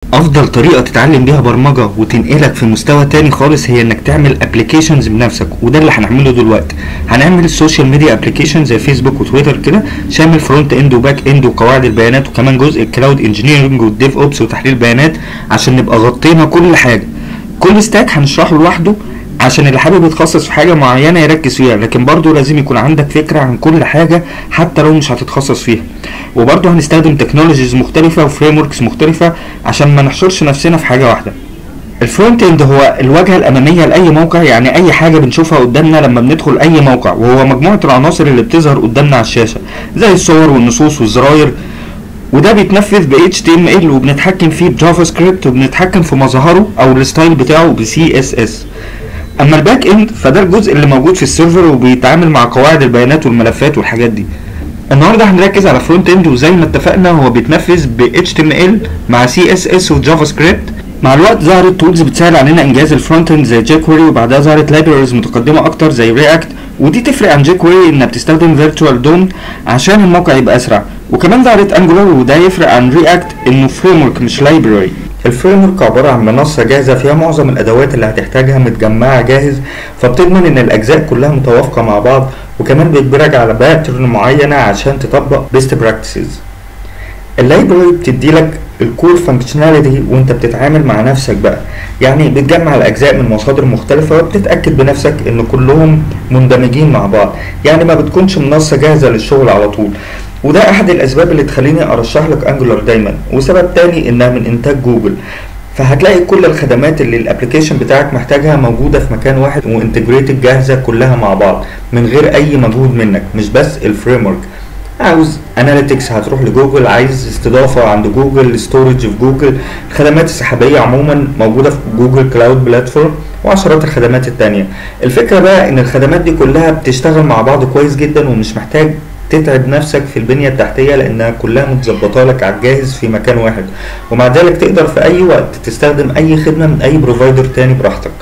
افضل طريقه تتعلم بيها برمجه وتنقلك في مستوى تاني خالص هي انك تعمل ابلكيشنز بنفسك وده اللي هنعمله دلوقتي هنعمل السوشيال ميديا ابلكيشن زي فيسبوك وتويتر كده شامل فرونت اند وباك اند وقواعد البيانات وكمان جزء الكلاود انجينيرنج والديف اوبس وتحليل بيانات عشان نبقى غطينا كل حاجه كل ستاك هنشرحه لوحده عشان اللي حابب يتخصص في حاجه معينه يركز فيها لكن برضه لازم يكون عندك فكره عن كل حاجه حتى لو مش هتتخصص فيها وبرضه هنستخدم تكنولوجيز مختلفه وفريم وركس مختلفه عشان ما نحشرش نفسنا في حاجه واحده الفرونت اند هو الواجهه الاماميه لاي موقع يعني اي حاجه بنشوفها قدامنا لما بندخل اي موقع وهو مجموعه العناصر اللي بتظهر قدامنا على الشاشه زي الصور والنصوص والزراير وده بيتنفذ ب HTML وبنتحكم فيه بجافا سكريبت وبنتحكم في مظهره او الستايل بتاعه ب CSS اما الباك اند فده الجزء اللي موجود في السيرفر وبيتعامل مع قواعد البيانات والملفات والحاجات دي النهارده هنركز على فرونت اند وزي ما اتفقنا هو بيتنفذ ب HTML مع CSS وجافا سكريبت مع الوقت ظهرت تولز بتسهل علينا انجاز الفرونت اند زي جيكوري وبعدها ظهرت لايبرز متقدمه اكتر زي رياكت ودي تفرق عن جيكوري انها بتستخدم فيرتشوال دوم عشان الموقع يبقى اسرع وكمان ظهرت انجولار وده يفرق عن رياكت انه فريم ورك مش لايبراري الفريم ورك عباره عن منصه جاهزه فيها معظم الادوات اللي هتحتاجها متجمعه جاهز فبتضمن ان الاجزاء كلها متوافقه مع بعض وكمان بيجبرك على باترن معينه عشان تطبق بيست براكتسز اللايبراري بتدي لك الكور فانكشناليتي وانت بتتعامل مع نفسك بقى يعني بتجمع الاجزاء من مصادر مختلفه وبتتاكد بنفسك ان كلهم مندمجين مع بعض يعني ما بتكونش منصه جاهزه للشغل على طول وده احد الاسباب اللي تخليني ارشح لك انجولار دايما وسبب تاني انها من انتاج جوجل فهتلاقي كل الخدمات اللي الابلكيشن بتاعك محتاجها موجوده في مكان واحد وانتجريتد جاهزه كلها مع بعض من غير اي مجهود منك مش بس الفريم ورك عاوز اناليتكس هتروح لجوجل عايز استضافه عند جوجل ستورج في جوجل الخدمات السحابيه عموما موجوده في جوجل كلاود بلاتفورم وعشرات الخدمات التانية الفكرة بقى ان الخدمات دي كلها بتشتغل مع بعض كويس جدا ومش محتاج تتعب نفسك في البنية التحتية لأنها كلها متظبطة لك على الجاهز في مكان واحد ومع ذلك تقدر في أي وقت تستخدم أي خدمة من أي بروفايدر تاني براحتك